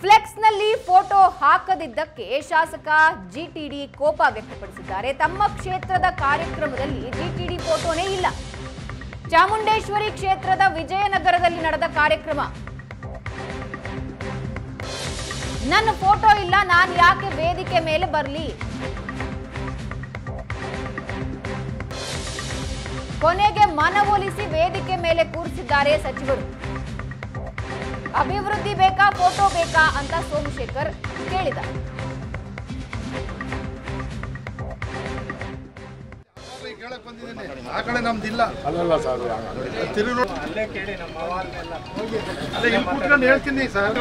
ಫ್ಲೆಕ್ಸ್ನಲ್ಲಿ photo ಹಾಕದಿದ್ದಕ್ಕೆ ಶಾಸಕ ಜಿಟಿಡಿ ಕೋಪ ವ್ಯಕ್ತಪಡಿಸಿದ್ದಾರೆ ತಮ್ಮ ಕ್ಷೇತ್ರದ ಕಾರ್ಯಕ್ರಮದಲ್ಲಿ ಜಿಟಿಡಿ ಫೋಟೋನೇ ಇಲ್ಲ ಚಾಮುಂಡೇಶ್ವರಿ ಕ್ಷೇತ್ರದ ವಿಜಯನಗರದಲ್ಲಿ ನಡೆದ ಕಾರ್ಯಕ್ರಮ ನನ್ನ ಫೋಟೋ ಇಲ್ಲ ನಾನು ಯಾಕೆ ವೇದಿಕೆ ಮೇಲೆ ಬರಲಿ ಕೊನೆಗೆ ಮನವೊಲಿಸಿ ವೇದಿಕೆ ಮೇಲೆ ಕೂರಿಸಿದ್ದಾರೆ ಸಚಿವರು ಅಭಿವೃದ್ಧಿ ಬೇಕಾ ಫೋಟೋ ಬೇಕಾ ಅಂತ ಸೋಮಶೇಖರ್ ಕೇಳಿದ ಕೇಳಕ್ ಬಂದಿದ್ದೀನಿ ಆ ಕಡೆ ನಮ್ದಿಲ್ಲ ಅಲ್ಲಲ್ಲ ಸರ್ ತಿರುಗಿ ನೋಡಿ ಅಲ್ಲೇ ಇಲ್ಲಿ ಕೂತ್ಕೊಂಡು ಹೇಳ್ತೀನಿ ಸರ್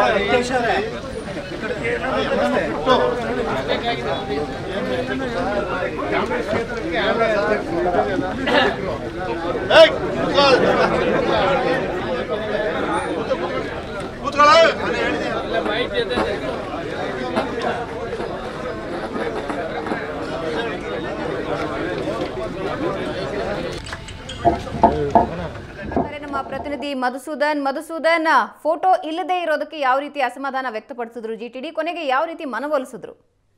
ಇದ್ದಾರೆ ನಮ್ಮ ಪ್ರತಿನಿಧಿ ಮಧುಸೂದನ್ ಮಧುಸೂದನ್ ಫೋಟೋ ಇಲ್ಲದೆ ಇರೋದಕ್ಕೆ ಯಾವ ರೀತಿ ಅಸಮಾಧಾನ ವ್ಯಕ್ತಪಡಿಸಿದ್ರು ಜಿಟಿಡಿ ಕೊನೆಗೆ ಯಾವ ರೀತಿ ಮನವೊಲಿಸಿದ್ರು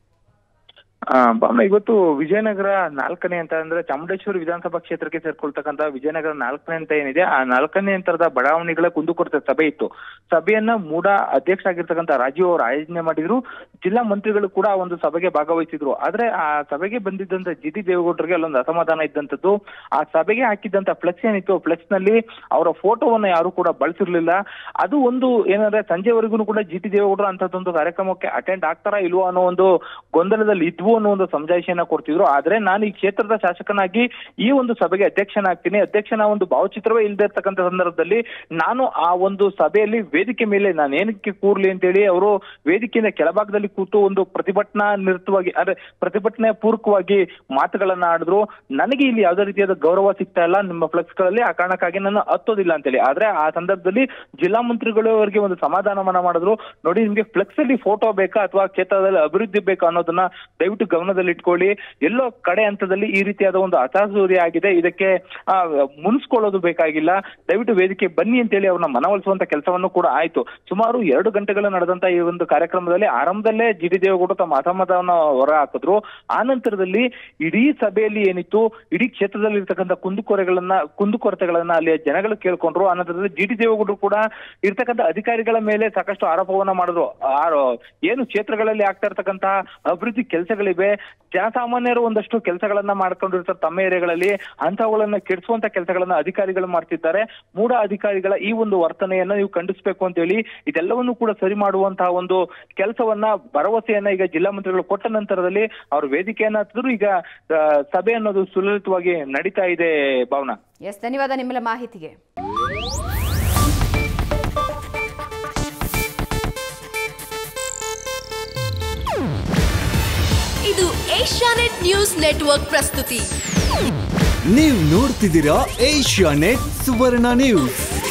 ಆ, ಭಾವನ ಇವತ್ತು ವಿಜಯನಗರ ನಾಲ್ಕನೇ ಅಂತ ಅಂದ್ರೆ ಚಾಮುಂಡೇಶ್ವರಿ ವಿಧಾನಸಭಾ ಕ್ಷೇತ್ರಕ್ಕೆ ಸೇರ್ಕೊಳ್ತಕ್ಕಂತ ವಿಜಯನಗರ ನಾಲ್ಕನೇ ಅಂತ ಏನಿದೆ ಆ ನಾಲ್ಕನೇ ಅಂತರದ ಬಡಾವಣೆಗಳ ಕುಂದುಕೊರತೆ ಸಭೆ ಇತ್ತು ಸಭೆಯನ್ನ ಮೂಡ ಅಧ್ಯಕ್ಷ ಆಗಿರ್ತಕ್ಕಂಥ ರಾಜೀವ್ ಅವರು ಆಯೋಜನೆ ಮಾಡಿದ್ರು ಜಿಲ್ಲಾ ಮಂತ್ರಿಗಳು ಕೂಡ ಆ ಒಂದು ಸಭೆಗೆ ಭಾಗವಹಿಸಿದ್ರು ಆದ್ರೆ ಆ ಸಭೆಗೆ ಬಂದಿದ್ದಂತ ಜಿ ಟಿ ದೇವೇಗೌಡರಿಗೆ ಅಲ್ಲೊಂದು ಅಸಮಾಧಾನ ಇದ್ದಂತದ್ದು ಆ ಸಭೆಗೆ ಹಾಕಿದ್ದಂತ ಫ್ಲೆಕ್ಸ್ ಏನಿತ್ತು ಫ್ಲೆಕ್ಸ್ ನಲ್ಲಿ ಅವರ ಫೋಟೋವನ್ನ ಯಾರು ಕೂಡ ಬಳಸಿರ್ಲಿಲ್ಲ ಅದು ಒಂದು ಏನಂದ್ರೆ ಸಂಜೆವರೆಗೂ ಕೂಡ ಜಿ ಟಿ ದೇವೇಗೌಡರು ಅಂತದೊಂದು ಕಾರ್ಯಕ್ರಮಕ್ಕೆ ಅಟೆಂಡ್ ಆಗ್ತಾರಾ ಇಲ್ವೋ ಅನ್ನೋ ಒಂದು ಗೊಂದಲದಲ್ಲಿ ಇದ್ವು ಅನ್ನೋ ಒಂದು ಸಮಜಾಯಿಷಿಯನ್ನ ಕೊಡ್ತಿದ್ರು ಆದ್ರೆ ನಾನು ಈ ಕ್ಷೇತ್ರದ ಶಾಸಕನಾಗಿ ಈ ಒಂದು ಸಭೆಗೆ ಅಧ್ಯಕ್ಷನಾಗ್ತೀನಿ ಅಧ್ಯಕ್ಷನ ಒಂದು ಭಾವಚಿತ್ರವೇ ಇಲ್ಲದೆ ಇರ್ತಕ್ಕಂಥ ಸಂದರ್ಭದಲ್ಲಿ ನಾನು ಆ ಒಂದು ಸಭೆಯಲ್ಲಿ ವೇದಿಕೆ ಮೇಲೆ ನಾನು ಏನಕ್ಕೆ ಕೂರ್ಲಿ ಅಂತೇಳಿ ಅವರು ವೇದಿಕೆಯಿಂದ ಕೆಳಭಾಗದಲ್ಲಿ ಕೂತು ಒಂದು ಪ್ರತಿಭಟನಾ ನಿರತವಾಗಿ ಅಂದ್ರೆ ಪ್ರತಿಭಟನೆ ಪೂರ್ವಕವಾಗಿ ಮಾತುಗಳನ್ನ ಆಡಿದ್ರು ನನಗೆ ಇಲ್ಲಿ ಯಾವುದೇ ರೀತಿಯಾದ ಗೌರವ ಸಿಗ್ತಾ ಇಲ್ಲ ನಿಮ್ಮ ಫ್ಲೆಕ್ಸ್ ಗಳಲ್ಲಿ ಆ ಕಾರಣಕ್ಕಾಗಿ ನಾನು ಹತ್ತೋದಿಲ್ಲ ಅಂತೇಳಿ ಆದ್ರೆ ಆ ಸಂದರ್ಭದಲ್ಲಿ ಜಿಲ್ಲಾ ಮಂತ್ರಿಗಳು ಅವರಿಗೆ ಒಂದು ಸಮಾಧಾನವನ್ನ ಮಾಡಿದ್ರು ನೋಡಿ ನಿಮ್ಗೆ ಫ್ಲೆಕ್ಸ್ ಅಲ್ಲಿ ಫೋಟೋ ಬೇಕಾ ಅಥವಾ ಕ್ಷೇತ್ರದಲ್ಲಿ ಅಭಿವೃದ್ಧಿ ಬೇಕಾ ಅನ್ನೋದನ್ನ ದಯವಿಟ್ಟು ಗಮನದಲ್ಲಿ ಇಟ್ಕೊಳ್ಳಿ ಎಲ್ಲೋ ಕಡೆ ಹಂತದಲ್ಲಿ ಈ ರೀತಿಯಾದ ಒಂದು ಅಚಾತುರ್ಯ ಆಗಿದೆ ಇದಕ್ಕೆ ಆ, ಮುನ್ಸ್ಕೊಳ್ಳೋದು ಬೇಕಾಗಿಲ್ಲ ದಯವಿಟ್ಟು ವೇದಿಕೆ ಬನ್ನಿ ಅಂತೇಳಿ ಅವ್ರನ್ನ ಮನವೊಲಿಸುವಂತ ಕೆಲಸವನ್ನು ಕೂಡ ಆಯ್ತು ಸುಮಾರು ಎರಡು ಗಂಟೆಗಳ ನಡೆದಂತ ಈ ಒಂದು ಕಾರ್ಯಕ್ರಮದಲ್ಲಿ ಆರಂಭದಲ್ಲೇ ಜಿ ಡಿ ದೇವೇಗೌಡ ತಮ್ಮ ಅಸಮಾಧಾನ ಹೊರ ಹಾಕಿದ್ರು ಆ ನಂತರದಲ್ಲಿ ಇಡೀ ಸಭೆಯಲ್ಲಿ ಏನಿತ್ತು ಇಡೀ ಕ್ಷೇತ್ರದಲ್ಲಿ ಇರ್ತಕ್ಕಂಥ ಕುಂದುಕೊರೆಗಳನ್ನ ಕುಂದುಕೊರತೆಗಳನ್ನ ಅಲ್ಲಿ ಜನಗಳು ಕೇಳ್ಕೊಂಡ್ರು ಆ ನಂತರದಲ್ಲಿ ಜಿ ಟಿ ದೇವೇಗೌಡರು ಕೂಡ ಇರ್ತಕ್ಕಂಥ ಅಧಿಕಾರಿಗಳ ಮೇಲೆ ಸಾಕಷ್ಟು ಆರೋಪವನ್ನ ಮಾಡಿದ್ರು ಆ- ಏನು ಕ್ಷೇತ್ರಗಳಲ್ಲಿ ಆಗ್ತಾ ಇರ್ತಕ್ಕಂತಹ ಅಭಿವೃದ್ಧಿ ಕೆಲಸಗಳಿವೆ ಜನಸಾಮಾನ್ಯರು ಒಂದಷ್ಟು ಕೆಲಸಗಳನ್ನ ಮಾಡ್ಕೊಂಡಿರ್ತಾರೆ ತಮ್ಮ ಏರಿಯಾಗಳಲ್ಲಿ ಅಂತಹವುಗಳನ್ನ ಕೆಡಿಸುವಂತ ಕೆಲಸಗಳನ್ನ ಅಧಿಕಾರಿಗಳು ಮಾಡ್ತಿದ್ದಾರೆ ಮೂಢ ಅಧಿಕಾರಿಗಳ ಈ ಒಂದು ವರ್ತನೆಯನ್ನ ನೀವು ಖಂಡಿಸಬೇಕು ಅಂತ ಹೇಳಿ ಇದೆಲ್ಲವನ್ನು ಕೂಡ ಸರಿ ಮಾಡುವಂತಹ ಒಂದು ಕೆಲಸವನ್ನ ಭರವಸೆಯನ್ನ ಈಗ ಜಿಲ್ಲಾ ಮಂತ್ರಿಗಳು ಕೊಟ್ಟ ನಂತರದಲ್ಲಿ ಅವರು ವೇದಿಕೆಯನ್ನ ಹತ್ತಿದ್ರು ಈಗ ಆ, ಸಭೆ ಅನ್ನೋದು ಸುಲಲಿತವಾಗಿ ನಡೀತಾ ಇದೆ ಭಾವನಾ ಎಸ್ ಧನ್ಯವಾದ ನಿಮ್ಮೆಲ್ಲ ಮಾಹಿತಿಗೆ ಇದು ಏಷ್ಯಾನೆಟ್ ನ್ಯೂಸ್ ನೆಟ್ವರ್ಕ್ ಪ್ರಸ್ತುತಿ ನೀವು ನೋಡ್ತಿದ್ದೀರಾ ಏಷ್ಯಾ ನೆಟ್ ಸುವರ್ಣ ನ್ಯೂಸ್